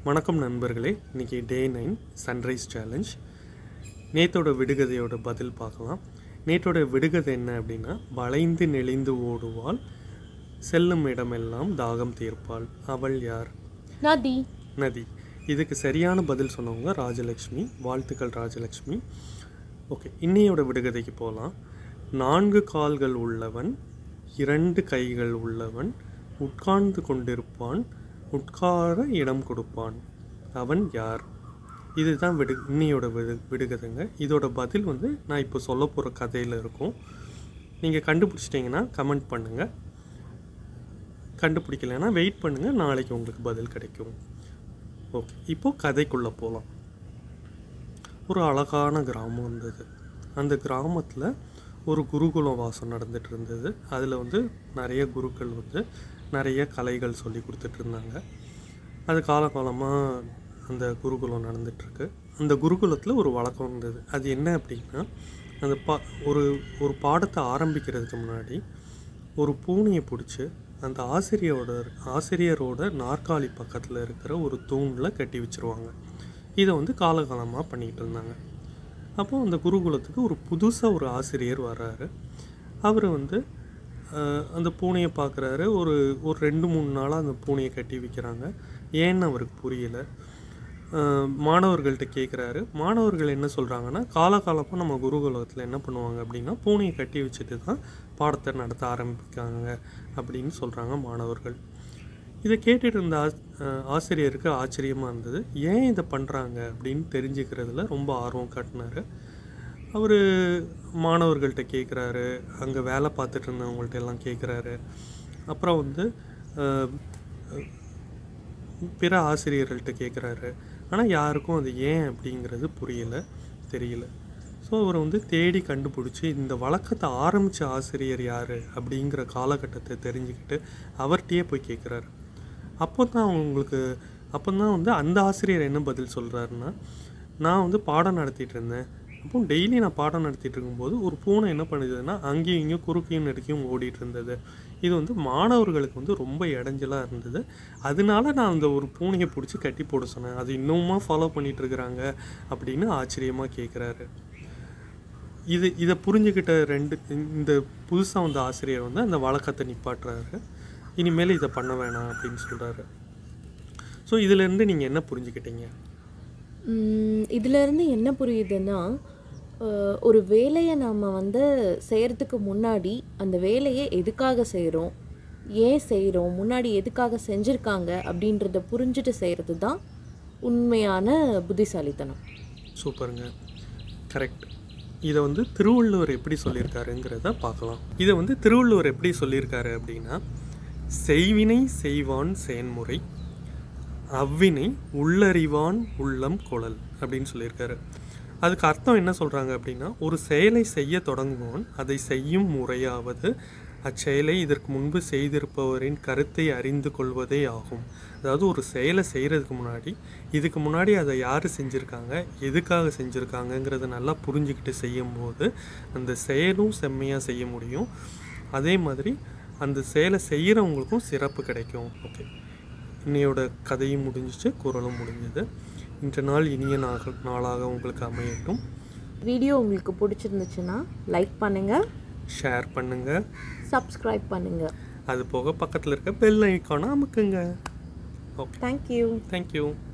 வணக்கம் நண்பர்களே இன்றைக்கி டே நைன் சன்ரைஸ் சேலஞ்ச் நேத்தோட விடுகதையோட பதில் பார்க்கலாம் நேத்தோட விடுகதை என்ன அப்படின்னா வளைந்து நெளிந்து ஓடுவாள் செல்லும் இடமெல்லாம் தாகம் தீர்ப்பாள் அவள் யார் நதி நதி இதுக்கு சரியான பதில் சொன்னவங்க ராஜலக்ஷ்மி வாழ்த்துக்கள் ராஜலக்ஷ்மி ஓகே இன்னையோட விடுகதைக்கு போகலாம் நான்கு கால்கள் உள்ளவன் இரண்டு கைகள் உள்ளவன் உட்கார்ந்து கொண்டிருப்பான் உட்கார இடம் கொடுப்பான் அவன் யார் இதுதான் விடு இன்னையோட விடு விடுகதைங்க இதோட பதில் வந்து நான் இப்போ சொல்ல போகிற கதையில் இருக்கும் நீங்கள் கண்டுபிடிச்சிட்டிங்கன்னா கமெண்ட் பண்ணுங்கள் கண்டுபிடிக்கலைன்னா வெயிட் பண்ணுங்கள் நாளைக்கு உங்களுக்கு பதில் கிடைக்கும் ஓகே இப்போது கதைக்குள்ளே போகலாம் ஒரு அழகான கிராமம் இருந்தது அந்த கிராமத்தில் ஒரு குருகுலம் வாசம் நடந்துட்டு இருந்தது அதில் வந்து நிறைய குருக்கள் வந்து நிறைய கலைகள் சொல்லி கொடுத்துட்டு இருந்தாங்க அது காலகாலமாக அந்த குருகுலம் நடந்துட்டுருக்கு அந்த குருகுலத்தில் ஒரு வழக்கம் இருந்தது அது என்ன அப்படின்னா அந்த பா ஒரு ஒரு பாடத்தை ஆரம்பிக்கிறதுக்கு முன்னாடி ஒரு பூனையை பிடிச்சி அந்த ஆசிரியரோட ஆசிரியரோட நாற்காலி பக்கத்தில் இருக்கிற ஒரு தூணில் கட்டி வச்சுருவாங்க இதை வந்து காலகாலமாக பண்ணிக்கிட்டு இருந்தாங்க அப்போ அந்த குருகுலத்துக்கு ஒரு புதுசாக ஒரு ஆசிரியர் வர்றாரு அவர் வந்து அஹ், அந்த பூனையை பார்க்குறாரு ஒரு ஒரு ரெண்டு மூணு நாளாக அந்த பூனையை கட்டி வைக்கிறாங்க ஏன்னு அவருக்கு புரியல அஹ், மாணவர்கள்ட்ட கேட்குறாரு மாணவர்கள் என்ன சொல்கிறாங்கன்னா காலகாலமாக நம்ம குருகுலத்தில் என்ன பண்ணுவாங்க அப்படின்னா பூனையை கட்டி வச்சுட்டு தான் பாடத்தை நடத்த ஆரம்பிக்காங்க அப்படின்னு சொல்கிறாங்க மாணவர்கள் இதை கேட்டுட்டு இருந்த ஆஸ்- அஹ் ஆசிரியருக்கு ஆச்சரியமாக இருந்தது ஏன் இதை பண்ணுறாங்க அப்படின்னு தெரிஞ்சுக்கிறதுல ரொம்ப ஆர்வம் காட்டினாரு அவர் மாணவர்கள்ட்ட கேட்குறாரு அங்கே வேலை பார்த்துட்டு இருந்தவங்கள்ட்ட எல்லாம் கேட்குறாரு அப்புறம் வந்து அஹ், அஹ், பிற ஆசிரியர்கள்ட்ட கேட்குறாரு ஆனால் யாருக்கும் அது ஏன் அப்படிங்கிறது புரியல தெரியல ஸோ அவர் வந்து தேடி கண்டுபிடிச்சி இந்த வழக்கத்தை ஆரம்பித்த ஆசிரியர் யார் அப்படிங்கிற காலகட்டத்தை தெரிஞ்சுக்கிட்டு அவர்கிட்டயே போய் கேட்குறாரு அப்போ தான் அவங்களுக்கு அப்போ தான் வந்து அந்த ஆசிரியர் என்ன பதில் சொல்கிறாருன்னா நான் வந்து பாடம் நடத்திட்டு இருந்தேன் அப்போ டெய்லி நான் பாடம் நடத்திட்டு இருக்கும்போது ஒரு பூனை என்ன பண்ணுதுன்னா அங்கேயும் இங்கேயும் குறுக்கையும் நெடுக்கையும் ஓடிட்டு இருந்தது இது வந்து மாணவர்களுக்கு வந்து ரொம்ப இடைஞ்சலாக இருந்தது அதனால நான் அந்த ஒரு பூனையை பிடிச்சி கட்டி போட சொன்னேன் அது இன்னுமா ஃபாலோ பண்ணிட்டு இருக்கிறாங்க அப்படின்னு ஆச்சரியமாக கேட்குறாரு இது இதை புரிஞ்சுக்கிட்ட ரெண்டு இந்த புதுசாக வந்த ஆசிரியர் வந்து அந்த வழக்கத்தை நிப்பாட்டுறாரு இனிமேல் இதை பண்ண வேணாம் அப்படின்னு சொல்கிறாரு ஸோ இதிலேருந்து நீங்கள் என்ன புரிஞ்சுக்கிட்டீங்க ம், இதுல இருந்து என்ன புரியுதுன்னா அஹ், ஒரு வேலையை நாம் வந்து செய்கிறதுக்கு முன்னாடி அந்த வேலையை எதுக்காக செய்கிறோம் ஏன் செய்கிறோம் முன்னாடி எதுக்காக செஞ்சுருக்காங்க அப்படின்றத புரிஞ்சுட்டு செய்கிறது தான் உண்மையான புத்திசாலித்தனம் சூப்பருங்க கரெக்ட் இதை வந்து திருவள்ளுவர் எப்படி சொல்லியிருக்காருங்கிறத பார்க்கலாம் இதை வந்து திருவள்ளுவர் எப்படி சொல்லியிருக்காரு அப்படின்னா செய்வினை செய்வான் செயன்முறை அவ்வினை உள்ளறிவான் உள்ளம் கொளல் அப்படின்னு சொல்லியிருக்காரு அதுக்கு அர்த்தம் என்ன சொல்கிறாங்க அப்படின்னா ஒரு செயலை செய்ய தொடங்குவோன் அதை செய்யும் முறையாவது அச்செயலை இதற்கு முன்பு செய்திருப்பவரின் கருத்தை அறிந்து கொள்வதே ஆகும் அதாவது ஒரு செயலை செய்கிறதுக்கு முன்னாடி இதுக்கு முன்னாடி அதை யார் செஞ்சுருக்காங்க எதுக்காக செஞ்சுருக்காங்கங்கிறத நல்லா புரிஞ்சுக்கிட்டு செய்யும்போது அந்த செயலும் செம்மையாக செய்ய முடியும் அதே மாதிரி அந்த செயலை செய்கிறவங்களுக்கும் சிறப்பு கிடைக்கும் ஓகே இன்னையோட கதையும் முடிஞ்சிச்சு குரலும் முடிஞ்சது இன்று நாள் இனிய நாக நாளாக உங்களுக்கு அமையட்டும் வீடியோ உங்களுக்கு பிடிச்சிருந்துச்சுன்னா லைக் பண்ணுங்கள் ஷேர் பண்ணுங்கள் சப்ஸ்கிரைப் பண்ணுங்கள் அது போக பக்கத்தில் இருக்க பெல் ஐக்கானை அமுக்குங்க ஓகே தேங்க்யூ தேங்க்யூ